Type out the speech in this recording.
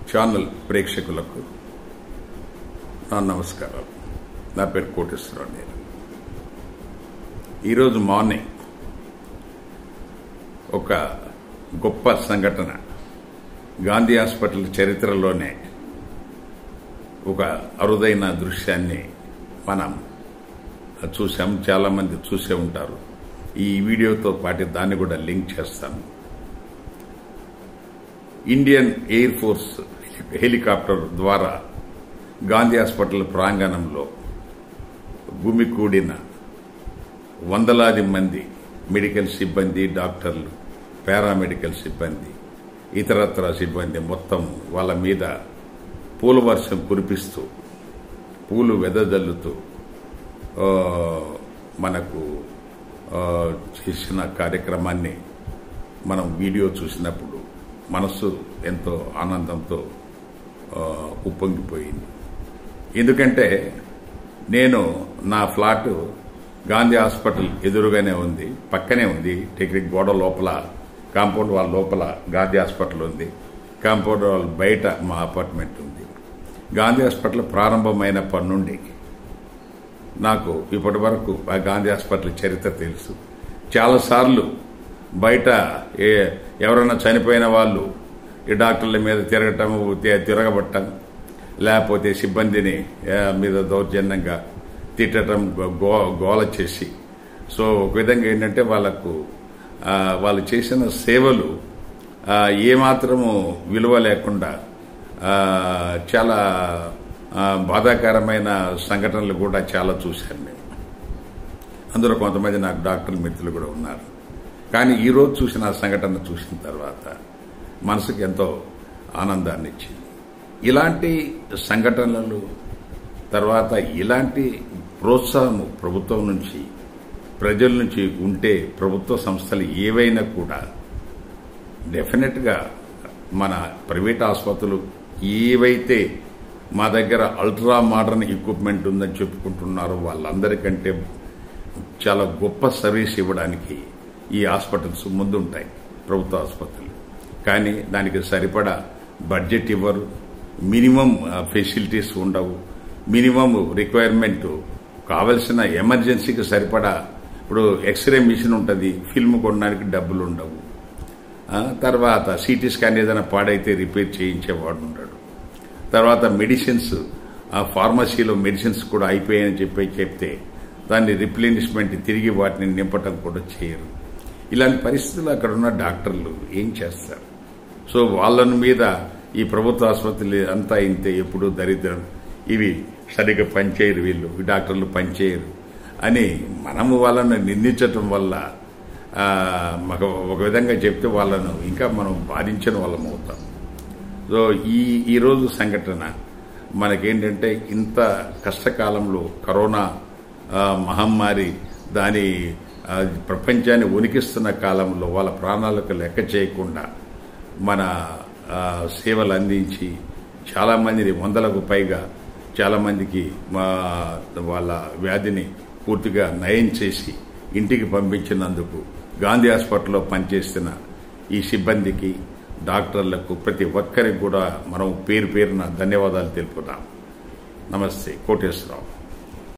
channel ప్రేక్షకులకు నా నమస్కారాలు నా పేరు కోటేశ్వరరావు నేను ఈరోజు మార్నింగ్ ఒక గొప్ప సంఘటన గాంధీ హాస్పిటల్ చరిత్రలోనే ఒక అరుదైన దృశ్యాన్ని మనం చూసాం చాలామంది చూసే ఉంటారు ఈ వీడియోతో పాటు దాన్ని కూడా లింక్ చేస్తాను ఇండియన్ ఎయిర్ ఫోర్స్ హెలికాప్టర్ ద్వారా గాంధీ హాస్పిటల్ ప్రాంగణంలో భూమి కూడిన వందలాది మంది మెడికల్ సిబ్బంది డాక్టర్లు పారామెడికల్ సిబ్బంది ఇతరత్ర సిబ్బంది మొత్తం వాళ్ళ మీద పూల వర్షం కురిపిస్తూ పూలు వెదజల్లుతూ ఆ, మనకు ఆ, చేసిన కార్యక్రమాన్ని మనం వీడియో చూసినప్పుడు మనస్సు ఎంతో ఆనందంతో ఆ, ఉప్పొంగిపోయింది ఎందుకంటే నేను నా ఫ్లాట్ గాంధీ హాస్పిటల్ ఎదురుగానే ఉంది పక్కనే ఉంది టెక్నిక్ గోడ లోపల కాంపౌండ్ వాళ్ళ లోపల గాంధీ హాస్పిటల్ ఉంది కాంపౌండ్ వాళ్ళ బయట మా అపార్ట్మెంట్ ఉంది గాంధీ హాస్పిటల్ ప్రారంభమైనప్పటి నుండి నాకు ఇప్పటి వరకు ఆ గాంధీ హాస్పిటల్ చరిత్ర తెలుసు చాలాసార్లు బయట ఏ ఎవరైనా చనిపోయిన వాళ్ళు ఈ డాక్టర్ల మీద తిరగటం తి- తిరగబట్టం లేకపోతే సిబ్బందిని ఆ, మీద దౌర్జన్యంగా తిట్టడం గో గోల చేసి సో ఒక విధంగా ఏంటంటే వాళ్ళకు ఆ, వాళ్ళు చేసిన సేవలు ఆ, ఏమాత్రము విలువ లేకుండా ఆ, చాలా ఆ, బాధాకరమైన సంఘటనలు కూడా చాలా చూశాను మేము అందులో కొంతమంది నాకు డాక్టర్ మిత్రులు కూడా ఉన్నారు కానీ ఈరోజు చూసిన ఆ సంఘటన చూసిన తర్వాత మనసుకు ఎంతో ఆనందాన్ని ఇచ్చింది ఇలాంటి సంఘటనలు తర్వాత ఇలాంటి ప్రోత్సాహము ప్రభుత్వం నుంచి ప్రజల నుంచి ఉంటే ప్రభుత్వ సంస్థలు ఏవైనా కూడా డెఫినెట్గా మన ప్రైవేట్ ఆసుపత్రులు ఏవైతే మా దగ్గర అల్ట్రా మోడర్న్ ఎక్విప్మెంట్ ఉందని చెప్పుకుంటున్నారో వాళ్ళందరికంటే చాలా గొప్ప సర్వీస్ ఇవ్వడానికి ఈ హాస్పిటల్స్ ముందుంటాయి ప్రభుత్వ ఆసుపత్రులు కానీ దానికి సరిపడా బడ్జెట్ ఇవ్వరు మినిమం ఫెసిలిటీస్ ఉండవు మినిమం రిక్వైర్మెంట్ కావలసిన ఎమర్జెన్సీకి సరిపడా ఇప్పుడు ఎక్స్రే మిషన్ ఉంటుంది ఫిల్మ్ కొనడానికి డబ్బులు ఉండవు ఆ, తర్వాత సిటీ స్కాన్ ఏదైనా పాడైతే రిపేర్ చేయించేవాడు ఉంటాడు తర్వాత మెడిసిన్స్ ఆ ఫార్మసీలో మెడిసిన్స్ కూడా అయిపోయాయని చెప్పి చెప్తే దాన్ని రిప్లేనిష్మెంట్ తిరిగి వాటిని నింపటం కూడా చేయరు ఇలాంటి పరిస్థితులు అక్కడ ఉన్న డాక్టర్లు ఏం చేస్తారు సో వాళ్ళని మీద ఈ ప్రభుత్వ ఆసుపత్రులు అంతా ఇంతే ఎప్పుడు దరిద్రం ఇవి సరిగ్గా పనిచేయరు వీళ్ళు ఈ డాక్టర్లు పనిచేయరు అని మనము వాళ్ళని నిందించటం వల్ల ఆ, మాకు ఒక విధంగా చెప్తే వాళ్ళను ఇంకా మనం బాధించిన వాళ్ళం అవుతాం సో ఈ ఈరోజు సంఘటన మనకేంటంటే ఇంత కష్టకాలంలో కరోనా ఆ, మహమ్మారి దాని ఆ, ప్రపంచాన్ని ఉనికిస్తున్న కాలంలో వాళ్ళ ప్రాణాలకు లెక్క చేయకుండా మన ఆ, సేవలు అందించి చాలామందిని వందలకు పైగా చాలామందికి మా వాళ్ళ వ్యాధిని పూర్తిగా నయం చేసి ఇంటికి పంపించినందుకు గాంధీ హాస్పిటల్లో పనిచేస్తున్న ఈ సిబ్బందికి డాక్టర్లకు ప్రతి ఒక్కరికి కూడా మనం పేరు పేరున ధన్యవాదాలు తెలుపుదాం నమస్తే కోటేశ్వరరావు